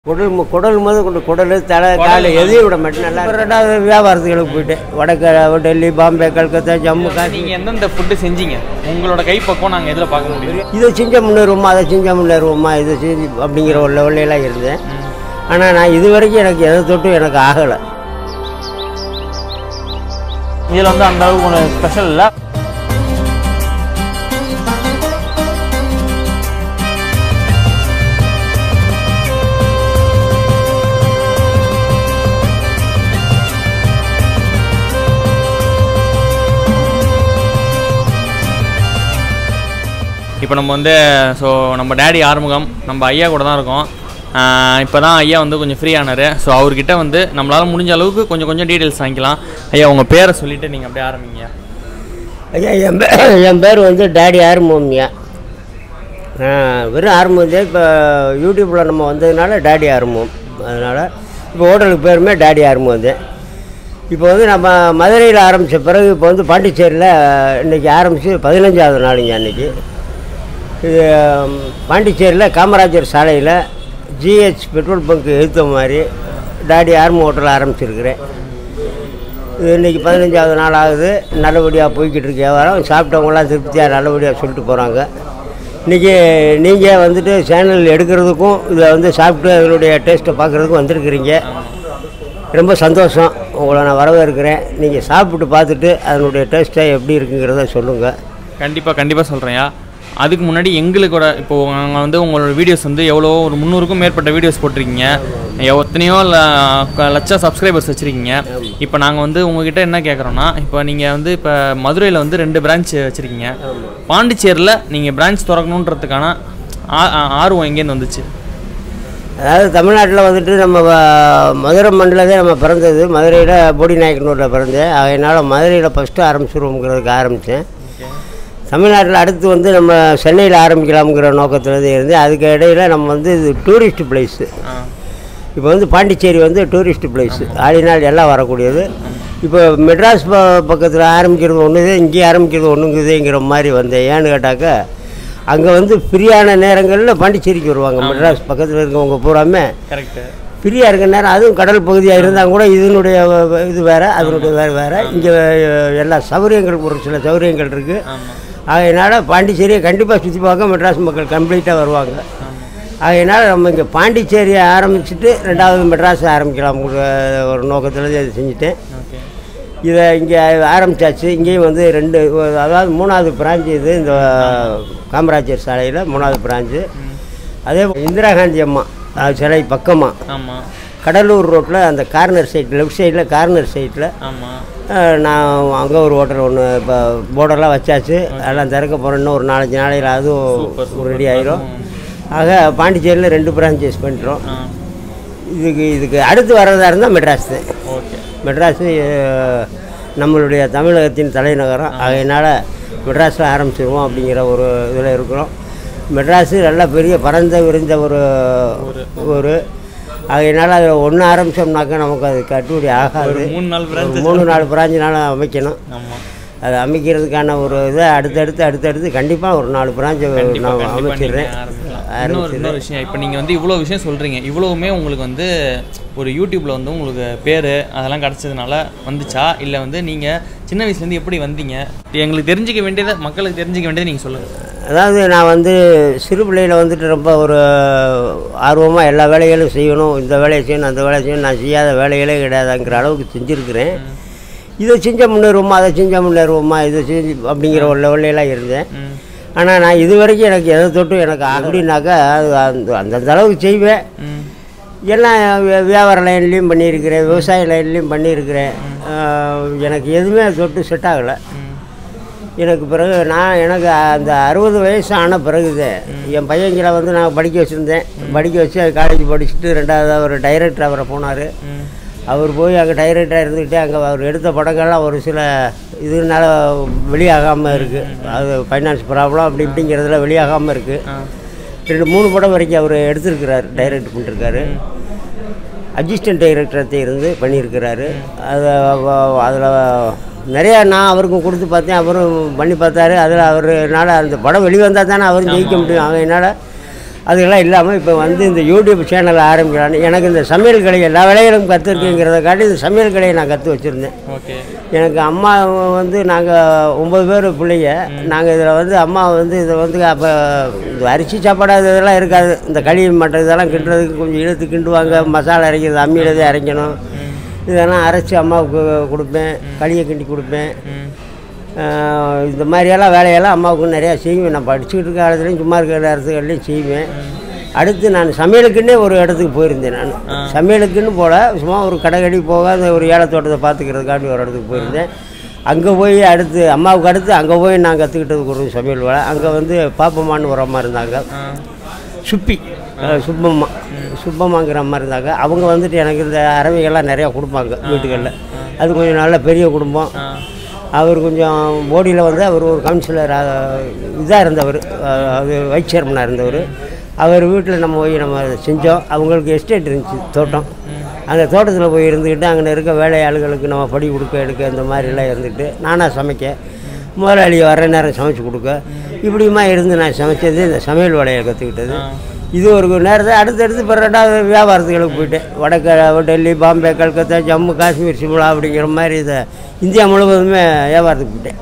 குடல் மு- குடல் முதல் கொண்டு குடல் தலை கால் எதையும் விட மாட்டேன் நல்லா இருக்கு. ரெண்டாவது வியாபாரத்துகளுக்கு போயிட்டேன் வடக்கு டெல்லி பாம்பே கல்கத்தா ஜம்மு காஷ்மீர் நீங்க எந்தெந்த ஃபுட்டு செஞ்சீங்க உங்களோட கைப்பக்குவம் நாங்க எதுல பார்க்க முடியும் இதை செஞ்சால் முன்னேறுவோமா அதை செஞ்சால் முன்னேறுவோமா இதை செஞ்சு அப்படிங்கிற ஒரு லெவல்லாம் இருந்தேன் ஆனால் நான் இது வரைக்கும் எனக்கு எதை தொட்டும் எனக்கு ஆகலை இதுல வந்து அந்த அளவுக்கு ஒன்று ஸ்பெஷல் இல்ல இப்போ நம்ம வந்து ஸோ நம்ம டேடி ஆறுமுகம் நம்ம ஐயா கூட தான் இருக்கோம் இப்போ தான் ஐயா வந்து கொஞ்சம் ஃப்ரீ ஆனார் ஸோ அவர்கிட்ட வந்து நம்மளால் முடிஞ்ச அளவுக்கு கொஞ்சம் கொஞ்சம் டீட்டெயில்ஸ் வாங்கிக்கலாம் ஐயா உங்கள் பேரை சொல்லிவிட்டு நீங்கள் அப்படியே ஆரம்பிங்க ஐயா என் பே என் பேர் வந்து டேடி ஆறுமுகம்யா வெறும் ஆறுமுகம் தான் இப்போ யூடியூப்பில் நம்ம வந்ததுனால டேடி ஆறுமுகம் அதனால் இப்போ ஹோட்டலுக்கு பேருமே டேடி ஆறுமுகம் தான் இப்போ வந்து நம்ம மதுரையில் ஆரம்பித்த பிறகு இப்போ வந்து பாண்டிச்சேரியில் இன்றைக்கி ஆரம்பித்து பதினஞ்சாவது நாளுங்க அன்றைக்கி இது ம், பாண்டிச்சேரியில் காமராஜர் சாலையில் ஜிஹெச் பெட்ரோல் பங்க் எழுத்த மாதிரி டாடி ஆர்ம ஹோட்டல் ஆரம்பிச்சிருக்கிறேன் இது இன்றைக்கி பதினஞ்சாவது நாள் ஆகுது நல்லபடியாக போய்கிட்டு இருக்கு வியாபாரம் சாப்பிட்டவங்களாம் திருப்தியாக நல்லபடியாக சொல்லிட்டு போகிறாங்க இன்றைக்கி நீங்கள் வந்துட்டு சேனல் எடுக்கிறதுக்கும் இதை வந்து சாப்பிட்டு அதனுடைய டேஸ்ட்டை பார்க்குறதுக்கும் வந்திருக்கிறீங்க ரொம்ப சந்தோஷம் உங்களை நான் வரவேற்கிறேன் நீங்கள் சாப்பிட்டு பார்த்துட்டு அதனுடைய டேஸ்ட்டை எப்படி இருக்குங்கிறத சொல்லுங்கள் கண்டிப்பாக கண்டிப்பாக சொல்கிறேன்யா அதுக்கு முன்னாடி எங்களுக்கோட இப்போ நாங்கள் வந்து உங்களோட வீடியோஸ் வந்து எவ்வளோ ஒரு முந்நூறுக்கும் மேற்பட்ட வீடியோஸ் போட்டிருக்கீங்க எத்தனையோ ல- க- லட்சம் சப்ஸ்கிரைபர்ஸ் வச்சுருக்கீங்க இப்போ நாங்கள் வந்து உங்ககிட்ட என்ன கேட்குறோன்னா இப்போ நீங்கள் வந்து இப்போ மதுரையில் வந்து ரெண்டு பிரான்ச் வச்சுருக்கீங்க பாண்டிச்சேரியில் நீங்கள் பிரான்ச் திறக்கணுன்றதுக்கான ஆ- ஆ- ஆர்வம் எங்கேருந்து வந்துச்சு அதாவது தமிழ்நாட்டில் வந்துட்டு நம்ம வ- மதுரை மண்டலத்தை நம்ம பிறந்தது மதுரையில் போடி நாயக்கனூரில் பிறந்தேன் அதனால் மதுரையில் ஃபஸ்ட்டு ஆரம்பிச்சிருவோங்கிறதுக்கு ஆரம்பித்தேன் தமிழ்நாட்டில் அடுத்து வந்து நம்ம சென்னையில் ஆரம்பிக்கலாம்ங்கிற நோக்கத்தில் தான் இருந்தேன் அதுக்கு இடையில நம்ம வந்து இது டூரிஸ்ட் பிளேஸு ஆ இப்போ வந்து பாண்டிச்சேரி வந்து டூரிஸ்ட் பிளேஸு ஆடினால் எல்லாம் வரக்கூடியது இப்போ மெட்ராஸ் ப பக்கத்தில் ஆரம்பிக்கிறது ஒன்று இங்கே ஆரம்பிக்கிறது ஒன்றுங்குதுங்கிற மாதிரி வந்தேன் ஏன்னு கேட்டாக்கா அங்கே வந்து ஃப்ரீயான நேரங்களில் பாண்டிச்சேரிக்கு வருவாங்க மெட்ராஸ் பக்கத்தில் இருக்கவங்க பூராமே கரெக்டு ஃப்ரீயாக இருக்க நேரம் அதுவும் கடல் பகுதியாக இருந்தால் கூட இதனுடைய வ- வ- இது வேறு அதனுடைய வேறு வேறு இங்கே எல்லா சௌகரியங்கள் ஒரு சில சௌகரியங்கள் இருக்குது ஆமாம் அதனால் பாண்டிச்சேரியை கண்டிப்பாக சுற்றி பார்க்க மெட்ராஸ் மக்கள் கம்ப்ளீட்டாக வருவாங்க ஆமாம் அதனால் நம்ம இங்கே பாண்டிச்சேரியை ஆரம்பிச்சுட்டு ரெண்டாவது மெட்ராஸ் ஆரம்பிக்கலாம் ஒரு நோக்கத்தில் இதை செஞ்சுட்டேன் ஓகே இதை இங்கே ஆரம்பித்தாச்சு இங்கேயும் வந்து ரெண்டு அதாவது மூணாவது பிரான்ச்சு இது இந்த காமராஜர் சாலையில் மூணாவது பிரான்ச்சு அதே போல இந்திரா காந்தி அம்மா அது சிலை பக்கமாக ஆமாம் கடலூர் ரோட்டில் அந்த கார்னர் சைட் லெஃப்ட் சைடில் கார்னர் சைட்டில் ஆமாம் நான் அங்கே ஒரு ஹோட்டல் ஒன்று இப்போ போர்டெல்லாம் வச்சாச்சு அதெல்லாம் திறக்க போகிறேன் இன்னும் ஒரு நாலஞ்சு நாளையில் அதுவும் ரெடி ஆயிரும் ஆக பாண்டிச்சேரியில் ரெண்டு பிரான்ச்சஸ் பண்ணுறோம் ஆ இதுக்கு இதுக்கு அடுத்து வர்றதா இருந்தால் மெட்ராஸ் தான் ஓகே மெட்ராஸு அஹ், நம்மளுடைய தமிழகத்தின் தலைநகரம் அதனால் மெட்ராஸில் ஆரம்பிச்சிருவோம் அப்படிங்கிற ஒரு இதில் இருக்கிறோம் மெட்ராஸு நல்ல பெரிய பரந்த விரிந்த ஒரு ஒரு அதனால் அது ஒன்று ஆரம்பித்தோம்னாக்கா நமக்கு அது கட்டுப்படி ஆகாது ஒரு மூணு நாள் ஒரு மூணு நாலு பிராஞ்சினாலும் அமைக்கணும் ஆமாம் அது அமைக்கிறதுக்கான ஒரு இதை அடுத்தடுத்து அடுத்தடுத்து கண்டிப்பாக ஒரு நாலு பிராஞ்சை கண்டிப்பா, நான் கண்டிப்பா அமைச்சிடுறேன் நீங்க ஆரம்பிக்கலாம். இன்னொரு இன்னொரு விஷயம் இப்போ நீங்கள் வந்து இவ்வளோ விஷயம் சொல்கிறீங்க இவ்வளவுமே உங்களுக்கு வந்து ஒரு யூடியூப்பில் வந்து உங்களுக்கு பேர் அதெல்லாம் கிடச்சதுனால வந்துச்சா இல்லை வந்து நீங்கள் சின்ன வயசுலேருந்து எப்படி வந்தீங்க எங்களுக்கு தெரிஞ்சிக்க வேண்டியதை மக்களுக்கு தெரிஞ்சிக்க வேண்டியதை நீங்கள் சொல்லுங்கள் அதாவது நான் வந்து சிறு பிள்ளையில் வந்துட்டு ரொம்ப ஒரு ஆர்வமாக எல்லா வேலைகளும் செய்யணும் இந்த வேலையை செய்யணும் அந்த வேலையை செய்யணும் நான் செய்யாத வேலைகளே கிடையாதுங்கிற அளவுக்கு செஞ்சுருக்கிறேன் இதை செஞ்சால் முன்னேறுவோமா அதை செஞ்சால் முன்னேறுவோமா இதை செஞ்சு அப்படிங்கிற ஒரு லெவல்லாம் இருந்தேன் ம் ஆனால் நான் இது வரைக்கும் எனக்கு எதை தொட்டும் எனக்கு அப்படின்னாக்கா அது அந்த அந்தந்த அளவுக்கு செய்வேன் ம் எல்லாம் வி- வியாபார லைன்லேயும் பண்ணியிருக்கிறேன் விவசாய லைன்லேயும் பண்ணியிருக்கிறேன் ஆஹ் எனக்கு எதுவுமே தொட்டு செட் ஆகலை ம் எனக்கு பிறகு நான் எனக்கு அந்த அறுபது வயசு ஆன பிறகுதே என் பையங்களை வந்து நான் படிக்க வச்சுருந்தேன் படிக்க வச்சு காலேஜ் படிச்சுட்டு ரெண்டாவது அவர் டைரக்டர் அவரை போனார் ம் அவர் போய் அங்கே டைரக்டராக இருந்துக்கிட்டே அங்கே அவர் எடுத்த படங்கள்லாம் ஒரு சில இதனால வெளியாகாமல் இருக்குது அது ஃபைனான்ஸ் ப்ராப்ளம் அப்படி இப்படிங்கிறதுல வெளியாகாமல் இருக்குது ஆ ரெண்டு மூணு படம் வரைக்கும் அவர் எடுத்திருக்கிறார் டைரக்ட் பண்ணிருக்காரு அசிஸ்டன்ட் டைரக்டரத்தை இருந்து பண்ணியிருக்கிறாரு அது அதில் நிறையா நான் அவருக்கும் கொடுத்து பார்த்தேன் அவரும் பண்ணி பார்த்தாரு அதில் அவருனால அந்த படம் வெளிவந்தால் தானே அவரும் ஜெயிக்க முடியும் அதனால் அதுக்கெல்லாம் இல்லாமல் இப்போ வந்து இந்த யூடியூப் சேனல் ஆரம்பிக்கலான்னு எனக்கு இந்த சமையல் கலை எல்லா வேலைகளும் கற்றுருக்கேங்கிறத காட்டி இந்த சமையல் கலையை நான் கற்று வச்சுருந்தேன் ஓகே எனக்கு அம்மா வந்து நாங்கள் ஒம்பது பேர் பிள்ளைங்க நாங்கள் இதில் வந்து அம்மா வந்து இதை வந்து அப்போ இந்த அரிசி சாப்பாடு அது இதெல்லாம் இருக்காது இந்த களி மற்ற இதெல்லாம் கிண்டுறதுக்கு கொஞ்சம் இழுத்து கிண்டுவாங்க மசாலா அரைக்கிறது அம்மியில் தான் அரைக்கணும் இதெல்லாம் அரைச்சி அம்மாவுக்கு கொடுப்பேன் களியை கிண்டி கொடுப்பேன் ம் ஆஹ் இந்த மாதிரியெல்லாம் வேலையெல்லாம் அம்மாவுக்கு நிறையா செய்வேன் நான் படிச்சுக்கிட்டு இருக்க காலத்துலேயும் சும்மா இருக்கிற நேரத்துகள்லையும் செய்வேன் அடுத்து நான் சமையலுக்குன்னே ஒரு இடத்துக்கு போயிருந்தேன் நான் சமையலுக்குன்னு போல சும்மா ஒரு கடைக்கடி போக அந்த ஒரு ஏலத்தோட்டத்தை பார்த்துக்கிறதுக்காண்டி ஒரு இடத்துக்கு போயிருந்தேன் அங்கே போய் அடுத்து அம்மாவுக்கு அடுத்து அங்கே போய் நான் கற்றுக்கிட்டதுக்கு ஒரு சமையல் வேலை அங்கே வந்து பாப்பம்மான்னு ஒரு அம்மா இருந்தாங்க ஆ சுப்பி அஹ் சுப்பம்மா சுப்பம்மாங்கிற அம்மா இருந்தாங்க அவங்க வந்துட்டு எனக்கு இந்த அறவைகள்லாம் நிறையா கொடுப்பாங்க வீட்டுகளில் அது கொஞ்சம் நல்ல பெரிய குடும்பம் ஆ அவர் கொஞ்சம் போடியில் வந்து அவர் ஒரு கவுன்சிலர் இதாக இருந்தவர் அஹ் அது வைஸ் சேர்மனாக இருந்தவர் அவர் வீட்டில் நம்ம போய் நம்ம செஞ்சோம் அவங்களுக்கு எஸ்டேட் இருந்துச்சு தோட்டம் அந்த தோட்டத்தில் போய் இருந்துக்கிட்டு அங்கே இருக்க வேலையாளுகளுக்கு நம்ம படி கொடுக்க எடுக்க இந்த மாதிரிலாம் இருந்துக்கிட்டு நானாக சமைக்க முதலாளி வர்ற நேரம் சமைச்சு கொடுக்க இப்படியுமா இருந்து நான் சமைச்சது இந்த சமையல் வேலையை கற்றுக்கிட்டது இது ஒரு நேரத்தை அடுத்தடுத்து இப்போ ரெண்டாவது வியாபாரத்துகளுக்கு போயிட்டேன் வடக்கு டெல்லி பாம்பே கல்கத்தா ஜம்மு காஷ்மீர் சிம்லா அப்படிங்கிற மாதிரி இதை இந்தியா முழுவதுமே வியாபாரத்துக்கு போயிட்டேன்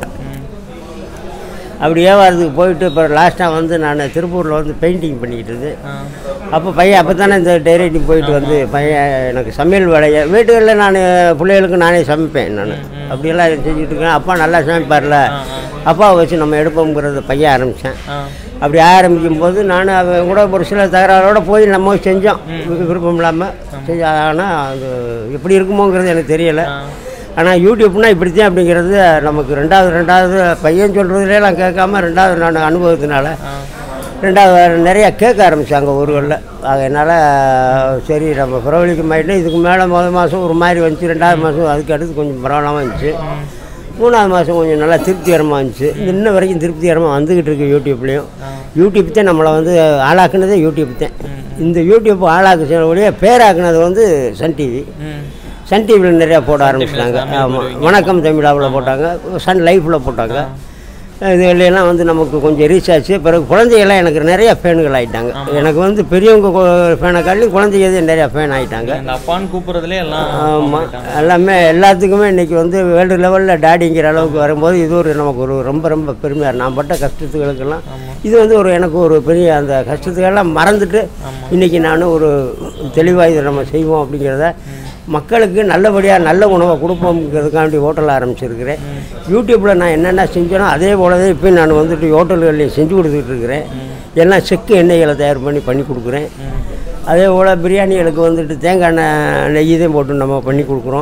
அப்படி வியாபாரத்துக்கு போயிட்டு இப்போ லாஸ்ட்டாக வந்து நான் திருப்பூரில் வந்து பெயிண்டிங் பண்ணிக்கிட்டு இருந்தேன் ஆ அப்போ பையன் அப்போ தானே இந்த டைரக்டிங் போயிட்டு வந்து பையன் எனக்கு சமையல் வேலையை வீட்டுகளில் நான் பிள்ளைகளுக்கு நானே சமைப்பேன் நான் அப்படியெல்லாம் செஞ்சுட்டு இருக்கேன் அப்பா நல்லா சமைப்பார்ல அப்பாவை வச்சு நம்ம எடுப்போங்கிறத பையன் ஆரம்பித்தேன் ஆ அப்படி ஆரம்பிக்கும் போது நான் அவன் கூட ஒரு சில தகராறோட போய் நம்ம செஞ்சோம் விருப்பம் இல்லாமல் செஞ்ச ஆனால் அது எப்படி இருக்குமோங்கிறது எனக்கு தெரியலை ஆனால் யூடியூப்னா இப்படித்தான் அப்படிங்கிறது நமக்கு ரெண்டாவது ரெண்டாவது பையன் சொல்கிறதுலே நான் கேட்காம ரெண்டாவது நான் அனுபவத்தினால ரெண்டாவது நிறையா கேட்க ஆரம்பித்தாங்க ஊர்களில் அதனால் சரி நம்ம பிரபலிக்க மாட்டோம் இதுக்கு மேலே முதல் மாதம் ஒரு மாதிரி வந்துச்சு ரெண்டாவது மாதம் அதுக்கு அடுத்து கொஞ்சம் பரவாயில்லாமல் இருந்துச்சு மூணாவது மாதம் கொஞ்சம் நல்லா திருப்திகரமாக இருந்துச்சு இன்ன வரைக்கும் திருப்திகரமாக வந்துக்கிட்டு இருக்கு யூடியூப்லேயும் யூடியூப் தான் நம்மளை வந்து ஆளாக்குனதே யூடியூப் தான் இந்த யூடியூப் ஆளாக்கு ஒழிய பேராக்குனது வந்து சன் டிவி ம் சன் டிவியில் நிறையா போட ஆரம்பிச்சிட்டாங்க ஆமாம் வணக்கம் தமிழாவில் போட்டாங்க சன் லைஃப்பில் போட்டாங்க இதுலாம் வந்து நமக்கு கொஞ்சம் ரீச் ஆச்சு பிறகு குழந்தைகள்லாம் எனக்கு நிறையா ஃபேனுகள் ஆகிட்டாங்க எனக்கு வந்து பெரியவங்க ஃபேனை காட்டிலும் குழந்தைங்க நிறையா ஃபேன் ஆகிட்டாங்க இந்த அப்பான்னு கூப்பிடுறதுலே எல்லாம் ஆமாம் எல்லாமே எல்லாத்துக்குமே இன்றைக்கி வந்து வேர்ல்டு லெவலில் டாடிங்கிற அளவுக்கு வரும்போது இது ஒரு நமக்கு ஒரு ரொம்ப ரொம்ப பெருமையாக நான் பட்ட கஷ்டத்துகளுக்கெல்லாம் இது வந்து ஒரு எனக்கு ஒரு பெரிய அந்த கஷ்டத்துக்கெல்லாம் மறந்துட்டு இன்றைக்கி நான் ஒரு தெளிவாக இதை நம்ம செய்வோம் அப்படிங்கிறத மக்களுக்கு நல்லபடியாக நல்ல உணவை கொடுப்போம்ங்கிறதுக்காண்டி ஹோட்டல் ஆரம்பிச்சிருக்கிறேன் யூடியூப்பில் நான் என்னென்ன செஞ்சேனோ அதே போல தான் இப்போ நான் வந்துட்டு ஹோட்டல்கள்லையும் செஞ்சு கொடுத்துட்டு இருக்கிறேன் எல்லாம் செக்கு எண்ணெய்களை தயார் பண்ணி பண்ணி கொடுக்குறேன் அதே போல் பிரியாணிகளுக்கு வந்துட்டு தேங்காய் எண்ணெய் நெய் தான் போட்டு நம்ம பண்ணி கொடுக்குறோம்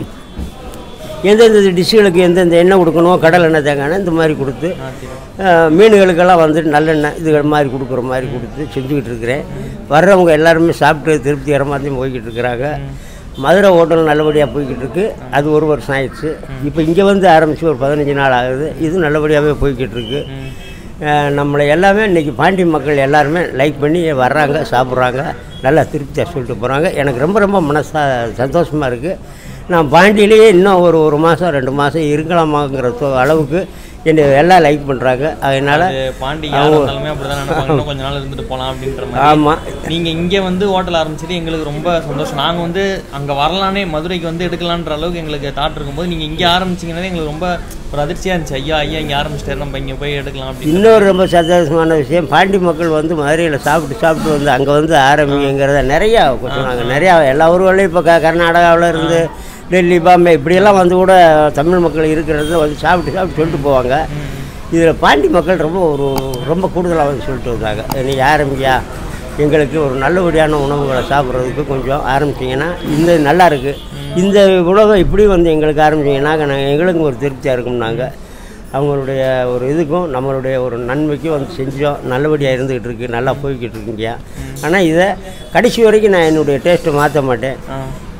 எந்தெந்த டிஷ்ஷுகளுக்கு எந்தெந்த எண்ணெய் கொடுக்கணும் கடல் எண்ணெய் தேங்காய் எண்ணெய் இந்த மாதிரி கொடுத்து அஹ், மீன்களுக்கெல்லாம் வந்துட்டு நல்லெண்ணெய் இதுகள் மாதிரி கொடுக்குற மாதிரி கொடுத்து செஞ்சுக்கிட்டு இருக்கிறேன் வர்றவங்க எல்லாருமே சாப்பிட்டு திருப்திகரமாக தான் போய்கிட்டு இருக்கிறாங்க மதுரை ஹோட்டல் நல்லபடியாக போய்கிட்டு இருக்கு அது ஒரு வருஷம் ஆயிடுச்சு இப்போ இங்கே வந்து ஆரம்பித்து ஒரு பதினஞ்சு நாள் ஆகுது இது நல்லபடியாகவே போய்கிட்டு இருக்கு அஹ், நம்மளை எல்லாமே இன்றைக்கி பாண்டி மக்கள் எல்லாருமே லைக் பண்ணி வர்றாங்க சாப்பிட்றாங்க நல்லா திருப்தியாக சொல்லிட்டு போகிறாங்க எனக்கு ரொம்ப ரொம்ப மனசா சந்தோஷமாக இருக்குது நான் பாண்டியிலேயே இன்னும் ஒரு ஒரு மாதம் ரெண்டு மாதம் இருக்கலாமாங்கிற தொ- அளவுக்கு என்னை எல்லாம் லைக் பண்ணுறாங்க அதனால் அது பாண்டி யார் இருந்தாலுமே அப்படிதான் நினைப்பாங்க இன்னும் கொஞ்ச நாள் இருந்துட்டு போலாம் அப்படின்ற மாதிரி ஆமாம் நீங்க இங்க வந்து ஹோட்டல் ஆரம்பிச்சிட்டு எங்களுக்கு ரொம்ப சந்தோஷம் நாங்க வந்து அங்க வரலானே மதுரைக்கு வந்து எடுக்கலான்ற அளவுக்கு எங்களுக்கு தாட் இருக்கும்போது நீங்க இங்க ஆரம்பிச்சீங்கன்னா எங்களுக்கு ரொம்ப ஒரு அதிர்ச்சியா இருந்துச்சு ஐயா ஐயா இங்க ஆரம்பிச்சிட்டாரு நம்ம இங்க போய் எடுக்கலாம் அப்படின்னு இன்னொரு ரொம்ப சந்தோஷமான விஷயம் பாண்டி மக்கள் வந்து மதுரையில் சாப்பிட்டு சாப்பிட்டு வந்து அங்கே வந்து ஆரம்பிங்கிறத நிறையா சொன்னாங்க நிறையா எல்லா ஊர்களையும் இப்போ க கர்நாடகாவில் இருந்து டெல்லி பாம்பே இப்படியெல்லாம் வந்து கூட தமிழ் மக்கள் இருக்கிறது வந்து சாப்பிட்டு சாப்பிட்டு சொல்லிட்டு போவாங்க இதில் பாண்டி மக்கள் ரொம்ப ஒரு ரொம்ப கூடுதலாக வந்து சொல்லிட்டு வந்தாங்க நீங்கள் ஆரம்பியா எங்களுக்கு ஒரு நல்லபடியான உணவுகளை சாப்பிட்றதுக்கு கொஞ்சம் ஆரம்பிச்சிங்கன்னா இந்த நல்லா இருக்குது இந்த உணவை இப்படி வந்து எங்களுக்கு ஆரம்பிச்சிங்கன்னா நாங்கள் எங்களுக்கும் ஒரு திருப்தியாக இருக்கும் நாங்கள் அவங்களுடைய ஒரு இதுக்கும் நம்மளுடைய ஒரு நன்மைக்கும் வந்து செஞ்சோம் நல்லபடியாக இருந்துக்கிட்டு இருக்கு நல்லா போய்கிட்டு இருக்குங்கய்யா ஆனால் இதை கடைசி வரைக்கும் நான் என்னுடைய டேஸ்ட்டை மாற்ற மாட்டேன் ஆ.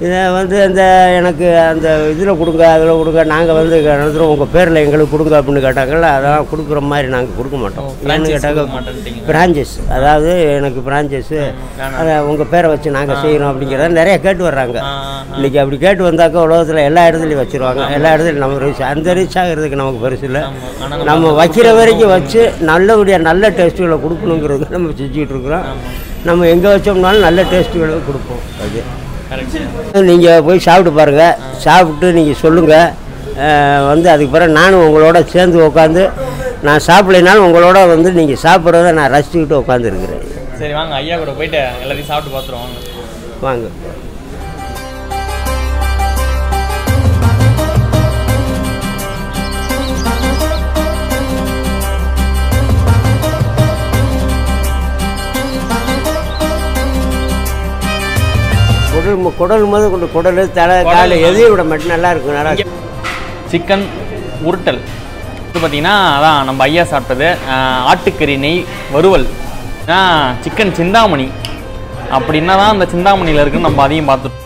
இதை வந்து அந்த எனக்கு அந்த இதில் கொடுங்க அதில் கொடுங்க நாங்கள் வந்து நடத்துகிறோம் உங்கள் பேரில் எங்களுக்கு கொடுங்க அப்படின்னு கேட்டாங்கல்ல அதெல்லாம் கொடுக்குற மாதிரி நாங்கள் கொடுக்க மாட்டோம் ஏன்னு franchise கேட்டாக்க கொடுக்க மாட்டேன்ட்டீங்க. பிரான்ச்சஸ் அதாவது எனக்கு பிரான்ச்சஸ்ஸு அதை உங்கள் பேரை வச்சு நாங்கள் செய்யணும் அப்படிங்கிறத நிறைய கேட்டு வர்றாங்க ஆ, இன்றைக்கி அப்படி கேட்டு வந்தாக்க உலகத்தில் எல்லா இடத்துலையும் வச்சுருவாங்க எல்லா இடத்துலையும் நம்ம ரீச் அந்த ரீச் ஆகிறதுக்கு நமக்கு பெருசு இல்லை ஆனா நம்ம வைக்கிற வரைக்கும் வச்சு நல்லபடியாக நல்ல டேஸ்ட்டுகளை கொடுக்கணுங்கிறது நம்ம செஞ்சுக்கிட்டு இருக்கிறோம் நம்ம எங்கே வச்சோம்னாலும் நல்ல டேஸ்ட்டுகளை கொடுப்போம் அது கரெக்ட் நீங்கள் போய் சாப்பிட்டு பாருங்கள் சாப்பிட்டு நீங்கள் சொல்லுங்கள் வந்து அதுக்கு பிறகு நானும் உங்களோட சேர்ந்து உட்காந்து நான் சாப்பிடலைனாலும் உங்களோட வந்து நீங்கள் சாப்பிட்றத நான் ரசிச்சுக்கிட்டு உட்காந்துருக்குறேன் சரி வாங்க ஐயா கூட போயிட்டு எல்லாத்தையும் சாப்பிட்டு பார்த்துருவோம் வாங்க வாங்க குடல் மு- குடல் முத கொண்டு குடல் தலை கால் எதையும் விட மட்டும் நல்லா இருக்கும் நல்லா சிக்கன் உருட்டல் இது பார்த்தீங்கன்னா அதான் நம்ம ஐயா சாப்பிட்டது ஆஹ், ஆட்டுக்கறி நெய் வறுவல் சிக்கன் சிந்தாமணி அப்படின்னா தான் அந்த சிந்தாமணியில் இருக்குன்னு நம்ம அதையும் பார்த்துட்டோம்